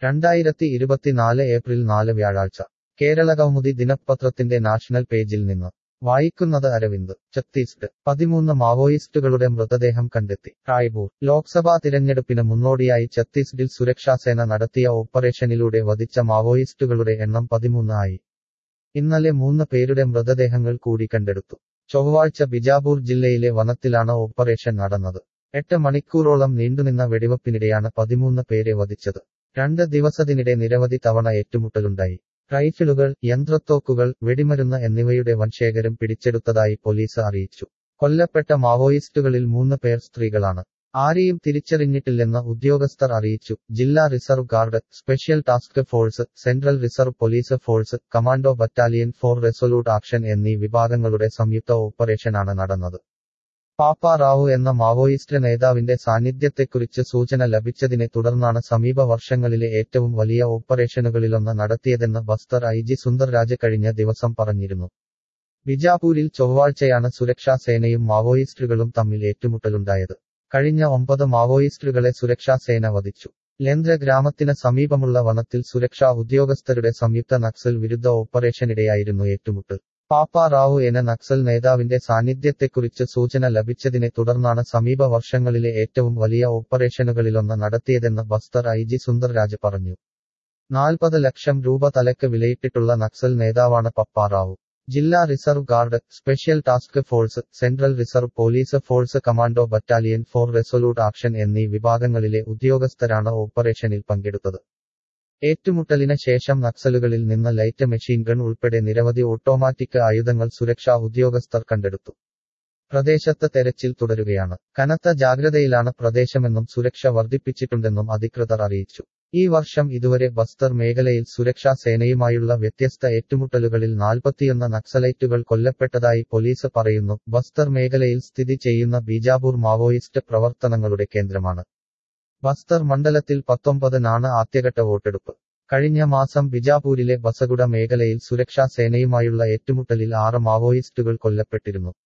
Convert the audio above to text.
രണ്ടായിരത്തി ഇരുപത്തിനാല് ഏപ്രിൽ നാല് വ്യാഴാഴ്ച കേരളകൗമുദി ദിനപത്രത്തിന്റെ നാഷണൽ പേജിൽ നിന്ന് വായിക്കുന്നത് അരവിന്ദ് ഛത്തീസ്ഗഡ് പതിമൂന്ന് മാവോയിസ്റ്റുകളുടെ മൃതദേഹം കണ്ടെത്തി റായ്പൂർ ലോക്സഭാ തിരഞ്ഞെടുപ്പിന് മുന്നോടിയായി ഛത്തീസ്ഗഡിൽ സുരക്ഷാസേന നടത്തിയ ഓപ്പറേഷനിലൂടെ വധിച്ച മാവോയിസ്റ്റുകളുടെ എണ്ണം പതിമൂന്ന് ആയി ഇന്നലെ മൂന്ന് പേരുടെ മൃതദേഹങ്ങൾ കൂടി കണ്ടെടുത്തു ചൊവ്വാഴ്ച ബിജാപൂർ ജില്ലയിലെ വനത്തിലാണ് ഓപ്പറേഷൻ നടന്നത് എട്ട് മണിക്കൂറോളം നീണ്ടുനിന്ന വെടിവെപ്പിനിടെയാണ് പതിമൂന്ന് പേരെ വധിച്ചത് രണ്ട് ദിവസത്തിനിടെ നിരവധി തവണ ഏറ്റുമുട്ടലുണ്ടായി റൈഫിളുകൾ യന്ത്രത്തോക്കുകൾ വെടിമരുന്ന് എന്നിവയുടെ വൻശേഖരം പിടിച്ചെടുത്തതായി പോലീസ് അറിയിച്ചു കൊല്ലപ്പെട്ട മാവോയിസ്റ്റുകളിൽ മൂന്ന് പേർ സ്ത്രീകളാണ് ആരെയും തിരിച്ചറിഞ്ഞിട്ടില്ലെന്ന് ഉദ്യോഗസ്ഥർ അറിയിച്ചു ജില്ലാ reserve guard special task force central reserve police force commando battalion for resolute action എന്നീ വിഭാഗങ്ങളുടെ സംയുക്ത ഓപ്പറേഷനാണ് നടന്നത് പാപ്പ റാവു എന്ന മാവോയിസ്റ്റ് നേതാവിന്റെ സാന്നിധ്യത്തെക്കുറിച്ച് സൂചന ലഭിച്ചതിനെ തുടർന്നാണ് സമീപ വർഷങ്ങളിലെ ഏറ്റവും വലിയ ഓപ്പറേഷനുകളിലൊന്ന് നടത്തിയതെന്ന് ബസ്തർ ഐ ജി സുന്ദർരാജ് കഴിഞ്ഞ ദിവസം പറഞ്ഞിരുന്നു ബിജാപൂരിൽ ചൊവ്വാഴ്ചയാണ് സുരക്ഷാ സേനയും മാവോയിസ്റ്റുകളും തമ്മിൽ ഏറ്റുമുട്ടലുണ്ടായത് കഴിഞ്ഞ ഒമ്പത് മാവോയിസ്റ്റുകളെ സുരക്ഷാ സേന വധിച്ചു ലെന്ദ്ര ഗ്രാമത്തിന് സമീപമുള്ള വനത്തിൽ സുരക്ഷാ ഉദ്യോഗസ്ഥരുടെ സംയുക്ത നക്സൽ വിരുദ്ധ ഓപ്പറേഷനിടെയായിരുന്നു ഏറ്റുമുട്ടൽ പാപ്പ റാവു എന്ന നക്സൽ നേതാവിന്റെ സാന്നിധ്യത്തെക്കുറിച്ച് സൂചന ലഭിച്ചതിനെ തുടർന്നാണ് സമീപ വർഷങ്ങളിലെ ഏറ്റവും വലിയ ഓപ്പറേഷനുകളിലൊന്ന് നടത്തിയതെന്ന് ബസ്തർ ഐ ജി സുന്ദർരാജ് പറഞ്ഞു നാൽപ്പത് ലക്ഷം രൂപ തലക്ക് വിലയിട്ടിട്ടുള്ള നക്സൽ നേതാവാണ് പപ്പ റാവു ജില്ലാ reserve guard special task force central reserve police force commando battalion for resolute action എന്നീ വിഭാഗങ്ങളിലെ ഉദ്യോഗസ്ഥരാണ് ഓപ്പറേഷനിൽ പങ്കെടുത്തത് ഏറ്റുമുട്ടലിന് ശേഷം നക്സലുകളിൽ നിന്ന് ലൈറ്റ് മെഷീൻ ഗൺ ഉൾപ്പെടെ നിരവധി ഓട്ടോമാറ്റിക് ആയുധങ്ങൾ സുരക്ഷാ ഉദ്യോഗസ്ഥർ കണ്ടെടുത്തു പ്രദേശത്ത് തെരച്ചിൽ തുടരുകയാണ് കനത്ത ജാഗ്രതയിലാണ് പ്രദേശമെന്നും സുരക്ഷ വർദ്ധിപ്പിച്ചിട്ടുണ്ടെന്നും അധികൃതർ അറിയിച്ചു ഈ വർഷം ഇതുവരെ ബസ്തർ മേഖലയിൽ സുരക്ഷാ സേനയുമായുള്ള വ്യത്യസ്ത ഏറ്റുമുട്ടലുകളിൽ നാൽപ്പത്തിയൊന്ന് നക്സലൈറ്റുകൾ കൊല്ലപ്പെട്ടതായി പോലീസ് പറയുന്നു ബസ്തർ മേഖലയിൽ സ്ഥിതി ചെയ്യുന്ന ബീജാപൂർ മാവോയിസ്റ്റ് പ്രവർത്തനങ്ങളുടെ കേന്ദ്രമാണ് ബസ്തർ മണ്ഡലത്തിൽ പത്തൊമ്പതിനാണ് ആദ്യഘട്ട വോട്ടെടുപ്പ് കഴിഞ്ഞ മാസം ബിജാപൂരിലെ ബസഗുഡ മേഖലയിൽ സുരക്ഷാ സേനയുമായുള്ള ഏറ്റുമുട്ടലിൽ ആറ് മാവോയിസ്റ്റുകൾ കൊല്ലപ്പെട്ടിരുന്നു